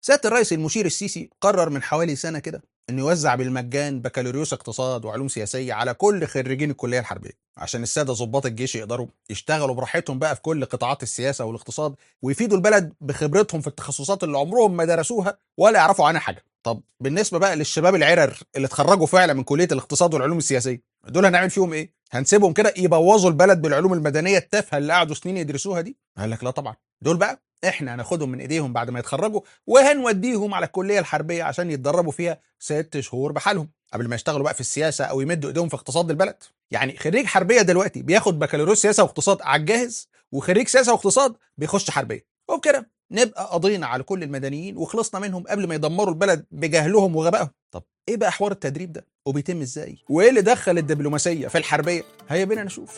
سياده الرئيس المشير السيسي قرر من حوالي سنه كده انه يوزع بالمجان بكالوريوس اقتصاد وعلوم سياسيه على كل خريجين الكليه الحربيه عشان الساده ضباط الجيش يقدروا يشتغلوا براحتهم بقى في كل قطاعات السياسه والاقتصاد ويفيدوا البلد بخبرتهم في التخصصات اللي عمرهم ما درسوها ولا يعرفوا عنها حاجه طب بالنسبه بقى للشباب العرر اللي اتخرجوا فعلا من كليه الاقتصاد والعلوم السياسيه دول هنعمل فيهم ايه هنسيبهم كده يبوظوا البلد بالعلوم المدنيه التافهه اللي قعدوا سنين يدرسوها دي قال لك لا طبعا دول بقى احنا هناخدهم من ايديهم بعد ما يتخرجوا وهنوديهم على الكليه الحربيه عشان يتدربوا فيها ست شهور بحالهم قبل ما يشتغلوا بقى في السياسه او يمدوا ايديهم في اقتصاد البلد يعني خريج حربيه دلوقتي بياخد بكالوريوس سياسه واقتصاد على الجاهز وخريج سياسه واقتصاد بيخش حربيه وبكده نبقى قضينا على كل المدنيين وخلصنا منهم قبل ما يدمروا البلد بجهلهم وغبائهم طب ايه بقى حوار التدريب ده وبيتم ازاي وايه اللي دخل الدبلوماسيه في الحربيه هيا بينا نشوف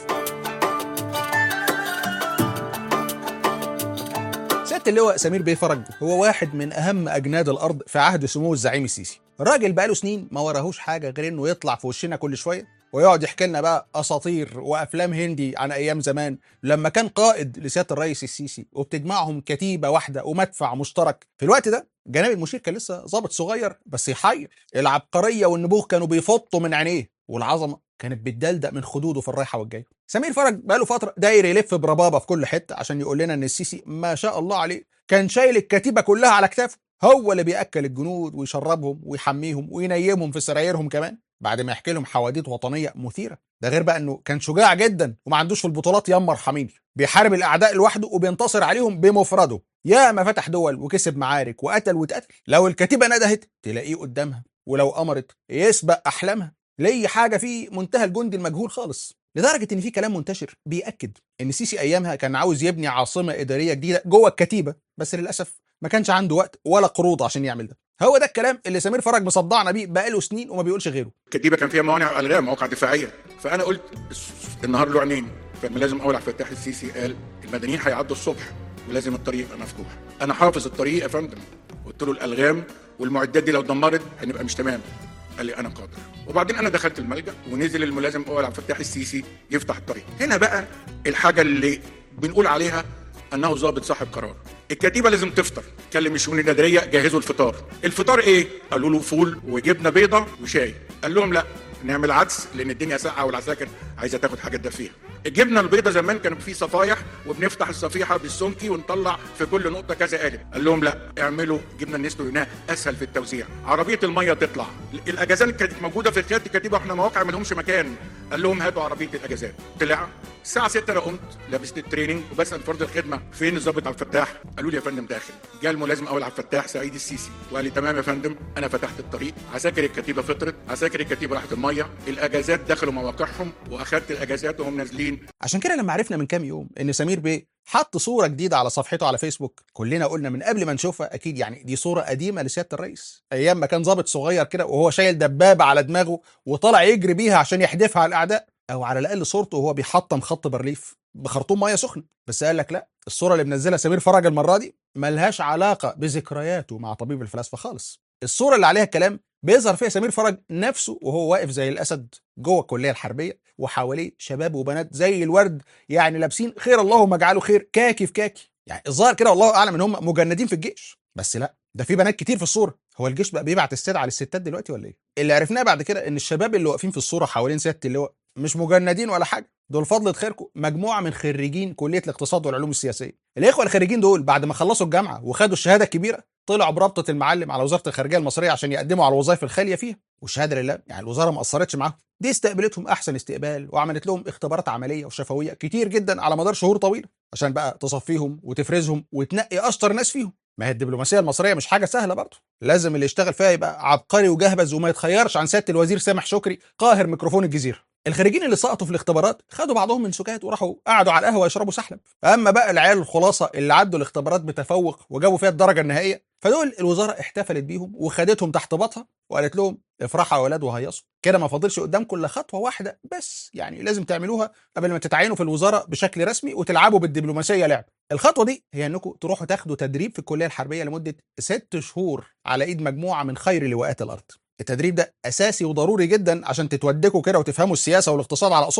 سياده اللواء سمير بيه فرج هو واحد من اهم اجناد الارض في عهد سمو الزعيم السيسي الراجل بقاله سنين ما وراهوش حاجه غير انه يطلع في وشنا كل شويه ويقعد يحكي لنا بقى اساطير وافلام هندي عن ايام زمان لما كان قائد لسياده الرئيس السيسي وبتجمعهم كتيبه واحده ومدفع مشترك في الوقت ده جناب المشير كان لسه ظابط صغير بس يحير العبقريه والنبوغ كانوا بيفطوا من عينيه والعظمه كانت بتدلدق من خدوده في الرايحه والجايه سمير فرج بقاله فتره داير يلف بربابه في كل حته عشان يقول لنا ان السيسي ما شاء الله عليه كان شايل الكتيبه كلها على كتافه هو اللي بياكل الجنود ويشربهم ويحميهم وينيمهم في سرايرهم كمان بعد ما يحكي لهم حواديت وطنيه مثيره ده غير بقى انه كان شجاع جدا وما عندوش في البطولات يمر حميل بيحارب الاعداء لوحده وبينتصر عليهم بمفرده يا ما فتح دول وكسب معارك وقتل واتقتل لو الكتيبه ندهت تلاقيه قدامها ولو امرت يسبق احلامها لأي حاجه في منتهى الجندي المجهول خالص لدرجه ان في كلام منتشر بياكد ان السيسي ايامها كان عاوز يبني عاصمه اداريه جديده جوه الكتيبه بس للاسف ما كانش عنده وقت ولا قروض عشان يعمل ده هو ده الكلام اللي سمير فرج مصدعنا بيه بقاله سنين وما بيقولش غيره الكتيبه كان فيها موانع الغام مواقع دفاعيه فانا قلت النهار له عينين فما لازم اول عبد الفتاح السيسي قال المدنيين هيعدوا الصبح ولازم الطريق يبقى مفتوح انا حافظ الطريق يا فندم قلت له الالغام والمعدات دي لو اتدمرت هنبقى مش تمام قال لي انا قادر وبعدين انا دخلت الملجا ونزل الملازم اول عبد الفتاح السيسي يفتح الطريق هنا بقى الحاجه اللي بنقول عليها انه ضابط صاحب قرار الكتيبه لازم تفطر كلم الشؤون الاداريه جهزوا الفطار الفطار ايه قالوا له فول وجبنه بيضه وشاي قال لهم لا نعمل عدس لان الدنيا ساقعه والعساكر عايزه تاخد حاجه تدفيها الجبنه البيضه زمان كانوا في صفايح وبنفتح الصفيحه بالسمكي ونطلع في كل نقطه كذا قالب قال لهم لا اعملوا جبنه النستو هنا اسهل في التوزيع عربيه الميه تطلع الاجازات كانت موجوده في قياده الكتيبه واحنا مواقع ما لهمش مكان قال لهم هاتوا عربيه الاجازات طلع الساعه 6 انا قمت لبست التريننج وبسال فرد الخدمه فين الضابط عبد الفتاح قالوا لي يا فندم داخل جاء الملازم اول عبد الفتاح سعيد السيسي وقال لي تمام يا فندم انا فتحت الطريق عساكر الكتيبه فطرت عساكر الكتيبه راحت الميه الاجازات دخلوا مواقعهم واخدت الاجازات وهم نازلين عشان كده لما عرفنا من كام يوم ان سمير بيه حط صوره جديده على صفحته على فيسبوك كلنا قلنا من قبل ما نشوفها اكيد يعني دي صوره قديمه لسياده الرئيس ايام ما كان ضابط صغير كده وهو شايل دبابه على دماغه وطالع يجري بيها عشان يحدفها على الاعداء او على الاقل صورته وهو بيحطم خط بارليف بخرطوم ميه سخنه بس قال لك لا الصوره اللي منزلها سمير فرج المره دي ملهاش علاقه بذكرياته مع طبيب الفلاسفه خالص الصوره اللي عليها الكلام بيظهر فيها سمير فرج نفسه وهو واقف زي الاسد جوه الكليه الحربيه وحواليه شباب وبنات زي الورد يعني لابسين خير اللهم اجعله خير كاكي في كاكي يعني الظاهر كده والله اعلم ان هم مجندين في الجيش بس لا ده في بنات كتير في الصوره هو الجيش بقى بيبعت استدعاء للستات دلوقتي ولا ايه اللي عرفناه بعد كده ان الشباب اللي واقفين في الصوره حوالين سياده اللواء مش مجندين ولا حاجه دول فضلة خيركم مجموعه من خريجين كليه الاقتصاد والعلوم السياسيه الاخوه الخريجين دول بعد ما خلصوا الجامعه وخدوا الشهاده الكبيره طلعوا برابطه المعلم على وزاره الخارجيه المصريه عشان يقدموا على الوظائف الخاليه فيها والشهاده لله يعني الوزاره ما قصرتش معاهم دي استقبلتهم احسن استقبال وعملت لهم اختبارات عمليه وشفويه كتير جدا على مدار شهور طويله عشان بقى تصفيهم وتفرزهم وتنقي اشطر ناس فيهم ما هي الدبلوماسيه المصريه مش حاجه سهله برضه لازم اللي يشتغل فيها يبقى عبقري وجهبذ وما يتخيرش عن سياده الوزير سامح شكري قاهر ميكروفون الجزيره الخريجين اللي سقطوا في الاختبارات خدوا بعضهم من سكات وراحوا قعدوا على القهوه يشربوا سحلب اما بقى العيال الخلاصه اللي عدوا الاختبارات بتفوق وجابوا فيها الدرجه النهائيه فدول الوزاره احتفلت بيهم وخدتهم تحت باطها وقالت لهم افرحوا يا ولاد وهيصوا كده ما فاضلش قدامكم الا خطوه واحده بس يعني لازم تعملوها قبل ما تتعينوا في الوزاره بشكل رسمي وتلعبوا بالدبلوماسيه لعب الخطوه دي هي انكم تروحوا تاخدوا تدريب في الكليه الحربيه لمده ست شهور على ايد مجموعه من خير لواءات الارض التدريب ده اساسي وضروري جدا عشان تتودكوا كده وتفهموا السياسه والاقتصاد على اصولهم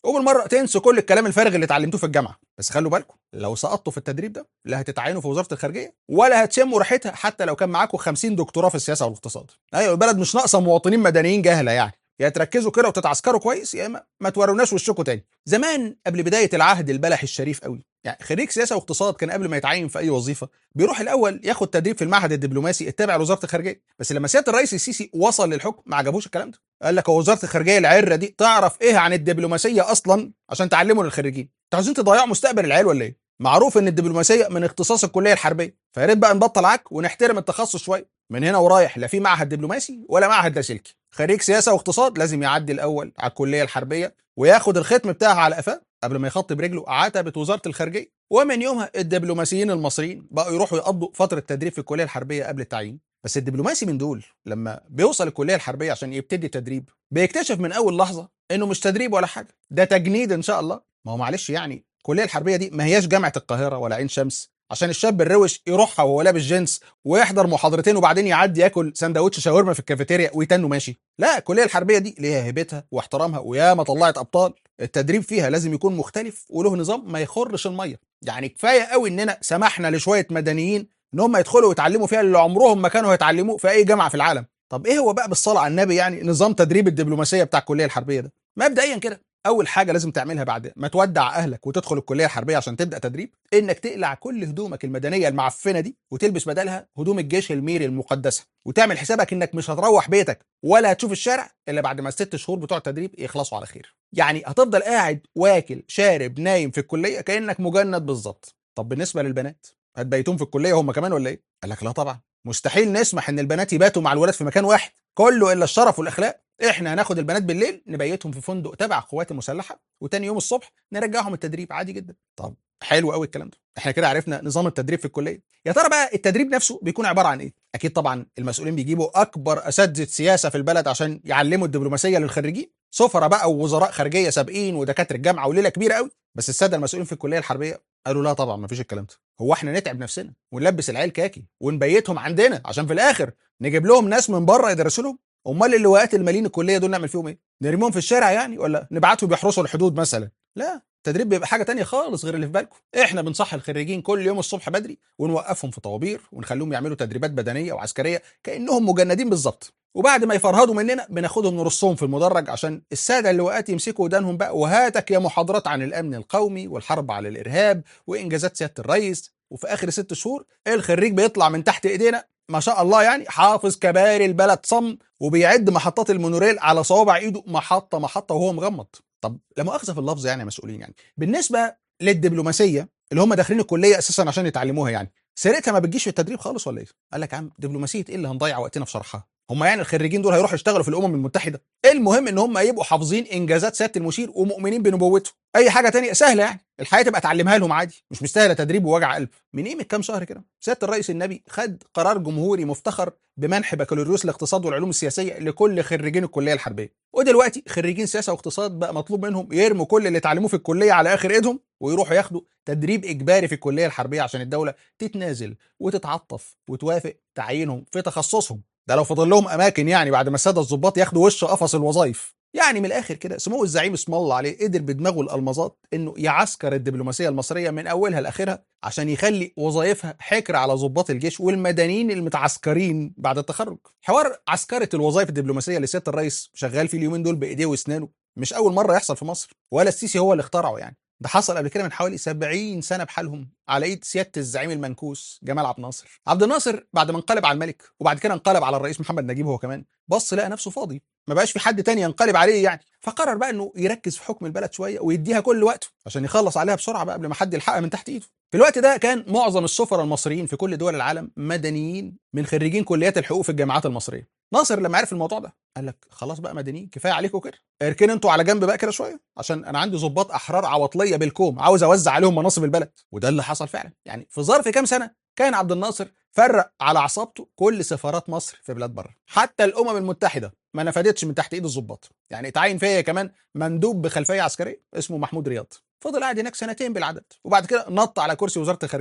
وبالمره تنسوا كل الكلام الفارغ اللي اتعلمتوه في الجامعه بس خلوا بالكم لو سقطتوا في التدريب ده لا هتتعينوا في وزاره الخارجيه ولا هتشموا ريحتها حتى لو كان معاكم 50 دكتوراه في السياسه والاقتصاد ايوه البلد مش ناقصه مواطنين مدنيين جهله يعني يا تركزوا كده وتتعسكروا كويس يا اما ما توروناش وشكم تاني زمان قبل بدايه العهد البلحي الشريف قوي يعني خريج سياسه واقتصاد كان قبل ما يتعين في اي وظيفه بيروح الاول ياخد تدريب في المعهد الدبلوماسي التابع لوزاره الخارجيه بس لما سياده الرئيس السيسي وصل للحكم ما عجبوش الكلام ده قال لك هو وزاره الخارجيه العره دي تعرف ايه عن الدبلوماسيه اصلا عشان تعلموا للخريجين انتوا عايزين تضيعوا مستقبل العيال ولا ايه معروف ان الدبلوماسيه من اختصاص الكليه الحربيه فيا ريت بقى نبطل عك ونحترم التخصص شويه من هنا ورايح لا في معهد دبلوماسي ولا معهد لاسلكي خريج سياسه واقتصاد لازم يعدي الاول على الكليه الحربيه وياخد الختم بتاعها على قفاه قبل ما يخط برجله عتبه وزاره الخارجيه ومن يومها الدبلوماسيين المصريين بقوا يروحوا يقضوا فتره تدريب في الكليه الحربيه قبل التعيين بس الدبلوماسي من دول لما بيوصل الكليه الحربيه عشان يبتدي تدريب بيكتشف من اول لحظه انه مش تدريب ولا حاجه ده تجنيد ان شاء الله ما هو معلش يعني الكليه الحربيه دي ما هياش جامعه القاهره ولا عين شمس عشان الشاب الروش يروحها وهو لابس جينز ويحضر محاضرتين وبعدين يعدي ياكل سندوتش شاورما في الكافيتيريا ويتنه ماشي لا الكليه الحربيه دي ليها هيبتها واحترامها وياما طلعت ابطال التدريب فيها لازم يكون مختلف وله نظام ما يخرش الميه يعني كفايه قوي اننا سمحنا لشويه مدنيين ان هم يدخلوا ويتعلموا فيها اللي عمرهم ما كانوا هيتعلموه في اي جامعه في العالم طب ايه هو بقى بالصلاه على النبي يعني نظام تدريب الدبلوماسيه بتاع الكليه الحربيه ده مبدئيا كده اول حاجه لازم تعملها بعد ما تودع اهلك وتدخل الكليه الحربيه عشان تبدا تدريب انك تقلع كل هدومك المدنيه المعفنه دي وتلبس بدلها هدوم الجيش الميري المقدسه وتعمل حسابك انك مش هتروح بيتك ولا هتشوف الشارع الا بعد ما الست شهور بتوع التدريب يخلصوا على خير يعني هتفضل قاعد واكل شارب نايم في الكليه كانك مجند بالظبط طب بالنسبه للبنات هتبيتون في الكليه هم كمان ولا ايه قال لك لا طبعا مستحيل نسمح ان البنات يباتوا مع الولاد في مكان واحد كله الا الشرف والاخلاق احنا هناخد البنات بالليل نبيتهم في فندق تبع القوات المسلحه وتاني يوم الصبح نرجعهم التدريب عادي جدا طب حلو قوي الكلام ده احنا كده عرفنا نظام التدريب في الكليه يا ترى بقى التدريب نفسه بيكون عباره عن ايه اكيد طبعا المسؤولين بيجيبوا اكبر اساتذه سياسه في البلد عشان يعلموا الدبلوماسيه للخريجين سفراء بقى ووزراء خارجيه سابقين ودكاتره جامعه وليله كبيره قوي بس الساده المسؤولين في الكليه الحربيه قالوا لا طبعا مفيش الكلام ده هو احنا نتعب نفسنا ونلبس العيال كاكي ونبيتهم عندنا عشان في الاخر نجيب لهم ناس من بره يدرسوا لهم امال اللواءات المالين الكليه دول نعمل فيهم ايه نرميهم في الشارع يعني ولا نبعتهم يحرسوا الحدود مثلا لا التدريب بيبقى حاجه تانية خالص غير اللي في بالكم احنا بنصح الخريجين كل يوم الصبح بدري ونوقفهم في طوابير ونخليهم يعملوا تدريبات بدنيه وعسكريه كانهم مجندين بالظبط وبعد ما يفرهدوا مننا بناخدهم نرصهم في المدرج عشان الساده اللواءات يمسكوا ودانهم بقى وهاتك يا محاضرات عن الامن القومي والحرب على الارهاب وانجازات سياده الرئيس وفي اخر ست شهور الخريج بيطلع من تحت ايدينا ما شاء الله يعني حافظ كباري البلد صم وبيعد محطات المونوريل على صوابع ايده محطه محطه وهو مغمض طب لا مؤاخذه في اللفظ يعني يا مسؤولين يعني بالنسبه للدبلوماسيه اللي هم داخلين الكليه اساسا عشان يتعلموها يعني سيرتها ما بتجيش في التدريب خالص ولا ايه؟ قال لك يا عم دبلوماسيه ايه اللي هنضيع وقتنا في شرحها؟ هم يعني الخريجين دول هيروحوا يشتغلوا في الامم المتحده المهم ان هم يبقوا حافظين انجازات سياده المشير ومؤمنين بنبوته اي حاجه تانية سهله يعني الحياه تبقى تعلمها لهم عادي مش مستاهله تدريب ووجع قلب من قيمه كام شهر كده سياده الرئيس النبي خد قرار جمهوري مفتخر بمنح بكالوريوس الاقتصاد والعلوم السياسيه لكل خريجين الكليه الحربيه ودلوقتي خريجين سياسه واقتصاد بقى مطلوب منهم يرموا كل اللي اتعلموه في الكليه على اخر ايدهم ويروحوا ياخدوا تدريب اجباري في الكليه الحربيه عشان الدوله تتنازل وتتعطف وتوافق تعيينهم في تخصصهم ده لو فضل لهم اماكن يعني بعد ما الساده الظباط ياخدوا وش قفص الوظائف يعني من الاخر كده سمو الزعيم اسم الله عليه قدر بدماغه الالمظات انه يعسكر الدبلوماسيه المصريه من اولها لاخرها عشان يخلي وظائفها حكر على ضباط الجيش والمدنيين المتعسكرين بعد التخرج حوار عسكره الوظائف الدبلوماسيه اللي سياده الرئيس شغال فيه اليومين دول بايديه واسنانه مش اول مره يحصل في مصر ولا السيسي هو اللي اخترعه يعني ده حصل قبل كده من حوالي 70 سنه بحالهم على ايد سياده الزعيم المنكوس جمال عبد الناصر. عبد الناصر بعد ما انقلب على الملك وبعد كده انقلب على الرئيس محمد نجيب هو كمان بص لقى نفسه فاضي ما بقاش في حد تاني ينقلب عليه يعني فقرر بقى انه يركز في حكم البلد شويه ويديها كل وقته عشان يخلص عليها بسرعه بقى قبل ما حد يلحقها من تحت ايده. في الوقت ده كان معظم السفراء المصريين في كل دول العالم مدنيين من خريجين كليات الحقوق في الجامعات المصريه. ناصر لما عرف الموضوع ده قال لك خلاص بقى مدنيين كفايه عليكم كده اركن انتوا على جنب بقى كده شويه عشان انا عندي ضباط احرار عواطليه بالكوم عاوز اوزع عليهم مناصب البلد وده اللي حصل فعلا يعني في ظرف كام سنه كان عبد الناصر فرق على عصابته كل سفارات مصر في بلاد بره حتى الامم المتحده ما نفدتش من تحت ايد الضباط يعني اتعين فيا كمان مندوب بخلفيه عسكريه اسمه محمود رياض فضل قاعد هناك سنتين بالعدد وبعد كده نط على كرسي وزاره الخارجيه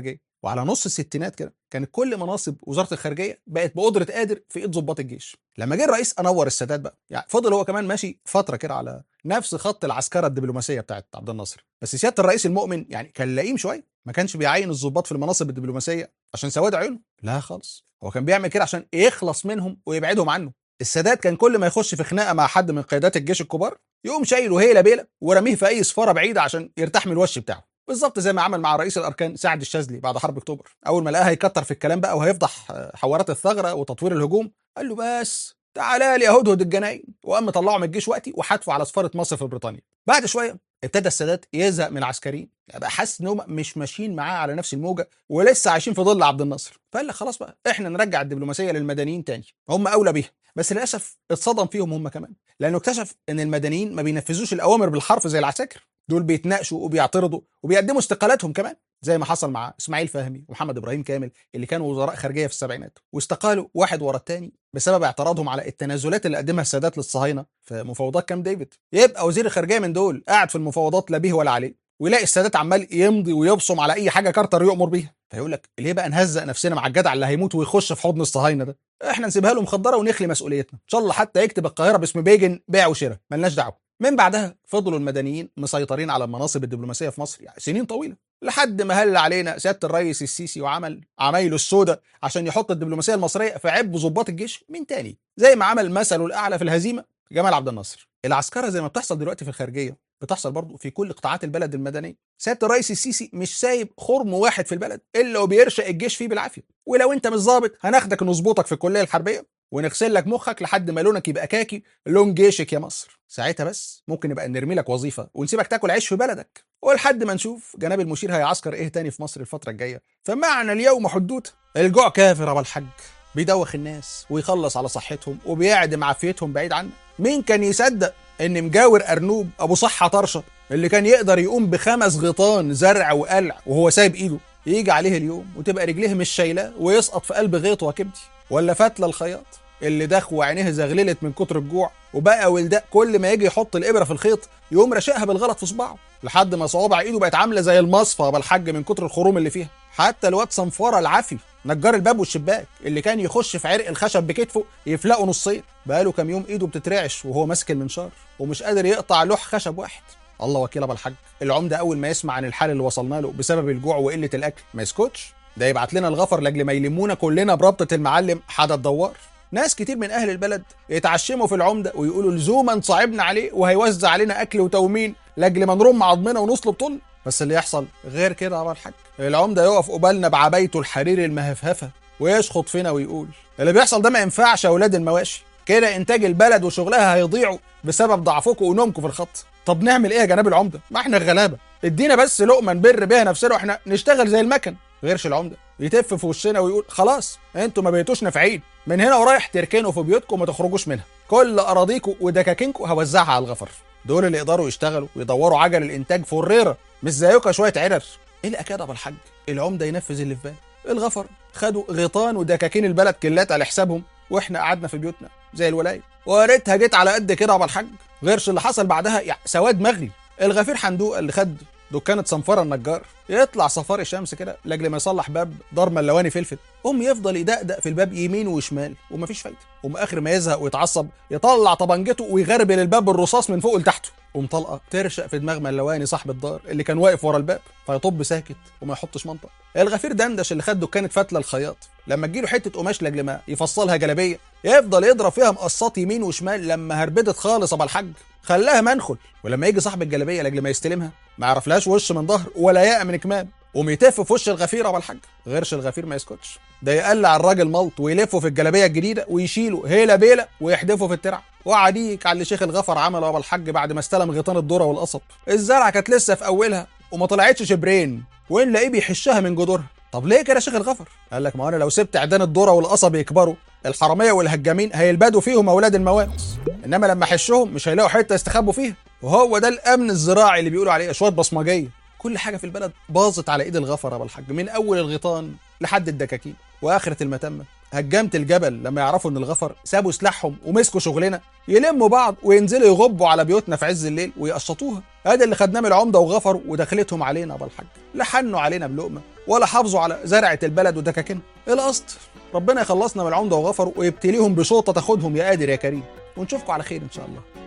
وعلى نص الستينات كده كانت كل مناصب وزاره الخارجيه بقت بقدره قادر في ايد ضباط الجيش لما جه الرئيس انور السادات بقى يعني فضل هو كمان ماشي فتره كده على نفس خط العسكره الدبلوماسيه بتاعت عبد الناصر بس سياده الرئيس المؤمن يعني كان لئيم شويه ما كانش بيعين الضباط في المناصب الدبلوماسيه عشان سواد عيونه لا خالص هو كان بيعمل كده عشان يخلص منهم ويبعدهم عنه السادات كان كل ما يخش في خناقه مع حد من قيادات الجيش الكبار يقوم شايله هيله بيله ورميه في اي سفاره بعيده عشان يرتاح من الوش بتاعه بالظبط زي ما عمل مع رئيس الاركان سعد الشاذلي بعد حرب اكتوبر اول ما لقاها هيكتر في الكلام بقى وهيفضح حوارات الثغره وتطوير الهجوم قال له بس تعالى لي يا هدهد الجناين وقام مطلعه من الجيش وقتي وحدفه على سفاره مصر في بريطانيا بعد شويه ابتدى السادات يزهق من العسكريين بقى حاسس ان هم مش ماشيين معاه على نفس الموجه ولسه عايشين في ظل عبد الناصر فقال لك خلاص بقى احنا نرجع الدبلوماسيه للمدنيين تاني هم اولى بيها بس للاسف اتصدم فيهم هم كمان لانه اكتشف ان المدنيين ما بينفذوش الاوامر بالحرف زي العساكر دول بيتناقشوا وبيعترضوا وبيقدموا استقالاتهم كمان زي ما حصل مع اسماعيل فهمي ومحمد ابراهيم كامل اللي كانوا وزراء خارجيه في السبعينات واستقالوا واحد ورا الثاني بسبب اعتراضهم على التنازلات اللي قدمها السادات للصهاينه في مفاوضات كام ديفيد يبقى وزير الخارجيه من دول قاعد في المفاوضات لا بيه ولا عليه ويلاقي السادات عمال يمضي ويبصم على اي حاجه كارتر يؤمر بيها فيقول لك ليه بقى نهزق نفسنا مع الجدع اللي هيموت ويخش في حضن الصهاينه ده احنا نسيبها له مخدره ونخلي مسؤوليتنا ان شاء الله حتى يكتب القاهره باسم بيجن بيع وشراء ملناش دعوه من بعدها فضلوا المدنيين مسيطرين على المناصب الدبلوماسيه في مصر يعني سنين طويله لحد ما هل علينا سياده الرئيس السيسي وعمل عمايله السوداء عشان يحط الدبلوماسيه المصريه في عبء ضباط الجيش من تاني زي ما عمل مثله الاعلى في الهزيمه جمال عبد الناصر العسكره زي ما بتحصل دلوقتي في الخارجيه بتحصل برضه في كل قطاعات البلد المدنيه سياده الرئيس السيسي مش سايب خرم واحد في البلد الا وبيرشق الجيش فيه بالعافيه ولو انت مش ظابط هناخدك نظبطك في الكليه الحربيه ونغسل لك مخك لحد ما لونك يبقى كاكي لون جيشك يا مصر ساعتها بس ممكن نبقى نرمي لك وظيفه ونسيبك تاكل عيش في بلدك ولحد ما نشوف جناب المشير هيعسكر ايه تاني في مصر الفتره الجايه فمعنى اليوم حدوته الجوع كافر ابو الحاج بيدوخ الناس ويخلص على صحتهم وبيعدم عافيتهم بعيد عنك مين كان يصدق ان مجاور ارنوب ابو صحه طرشه اللي كان يقدر يقوم بخمس غيطان زرع وقلع وهو سايب ايده يجي عليه اليوم وتبقى رجليه مش شايلاه ويسقط في قلب غيط وكبدي ولا فتله الخياط اللي دخ وعينيه زغللت من كتر الجوع وبقى ولداء كل ما يجي يحط الابره في الخيط يقوم راشقها بالغلط في صباعه لحد ما صوابع ايده بقت عامله زي المصفى بالحج من كتر الخروم اللي فيها حتى الواد صنفره العافي نجار الباب والشباك اللي كان يخش في عرق الخشب بكتفه يفلقه نصين بقاله كام يوم ايده بتترعش وهو ماسك المنشار ومش قادر يقطع لوح خشب واحد الله وكيل ابو الحاج العمده اول ما يسمع عن الحال اللي وصلنا له بسبب الجوع وقله الاكل ما يسكتش ده يبعت لنا الغفر لاجل ما يلمونا كلنا بربطه المعلم حدا الدوار ناس كتير من اهل البلد يتعشموا في العمده ويقولوا لزوما صعبنا عليه وهيوزع علينا اكل وتومين لاجل ما نرم عظمنا ونصلب طل بس اللي يحصل غير كده يا الحاج العمده يقف قبالنا بعبايته الحرير المهفهفه ويشخط فينا ويقول اللي بيحصل ده ما ينفعش يا اولاد المواشي كده انتاج البلد وشغلها هيضيعوا بسبب ضعفكم ونومكم في الخط طب نعمل ايه يا جناب العمده ما احنا غلابه ادينا بس لقمه نبر بيها نفسنا واحنا نشتغل زي المكن غيرش العمده يتف في وشنا ويقول خلاص انتوا ما بقيتوش نافعين من هنا ورايح تركنوا في بيوتكم وما تخرجوش منها كل اراضيكم ودكاكينكم هوزعها على الغفر دول اللي يقدروا يشتغلوا ويدوروا عجل الانتاج فريره مش زيكم شويه عرر ايه الاكاد ابو الحاج العمده ينفذ اللي في باله الغفر خدوا غيطان ودكاكين البلد كلات على حسابهم واحنا قعدنا في بيوتنا زي الولايه ويا ريتها جيت على قد كده يا ابو الحاج غيرش اللي حصل بعدها يعني سواد مغلي الغفير حندوق اللي خد دكانة صنفرة النجار يطلع صفاري شمس كده لاجل ما يصلح باب دار ملواني فلفل قوم يفضل يدقدق في الباب يمين وشمال ومفيش فايده قوم اخر ما يزهق ويتعصب يطلع طبنجته ويغربل الباب بالرصاص من فوق لتحته قوم طلقه ترشق في دماغ ملواني صاحب الدار اللي كان واقف ورا الباب فيطب ساكت وما يحطش منطق الغفير دندش اللي خد دكانة فتله الخياط لما تجيله حته قماش لاجل ما يفصلها جلابيه يفضل يضرب فيها مقصات يمين وشمال لما هربدت خالص ابو الحاج خلاها منخل ولما يجي صاحب الجلابيه لاجل ما يستلمها ما يعرفلهاش وش من ظهر ولا ياء من كمام قوم يتف في وش الغفير ابو الحاج غيرش الغفير ما يسكتش ده يقلع الراجل ملط ويلفه في الجلابيه الجديده ويشيله هيلا بيلا ويحدفه في الترعه وعديك على اللي شيخ الغفر عمله ابو الحاج بعد ما استلم غيطان الذره والقصب الزرعه كانت لسه في اولها وما طلعتش شبرين وين لاقيه بيحشها من جذورها طب ليه كده يا شيخ الغفر قال لك ما انا لو سبت عيدان الذره والقصب يكبروا الحراميه والهجامين هيلبدوا فيهم اولاد الموامس انما لما احشهم مش هيلاقوا حته يستخبوا فيها وهو ده الامن الزراعي اللي بيقولوا عليه شويه بصمجيه كل حاجه في البلد باظت على ايد الغفر ابو الحاج من اول الغيطان لحد الدكاكين واخره المتمه هجامة الجبل لما يعرفوا ان الغفر سابوا سلاحهم ومسكوا شغلنا يلموا بعض وينزلوا يغبوا على بيوتنا في عز الليل ويقشطوها ادي اللي خدناه من العمده وغفر ودخلتهم علينا بالحاج لا حنوا علينا بلقمه ولا حافظوا على زرعه البلد ودكاكينها القصد ربنا يخلصنا من العمده وغفر ويبتليهم بشوطه تاخدهم يا قادر يا كريم ونشوفكم على خير ان شاء الله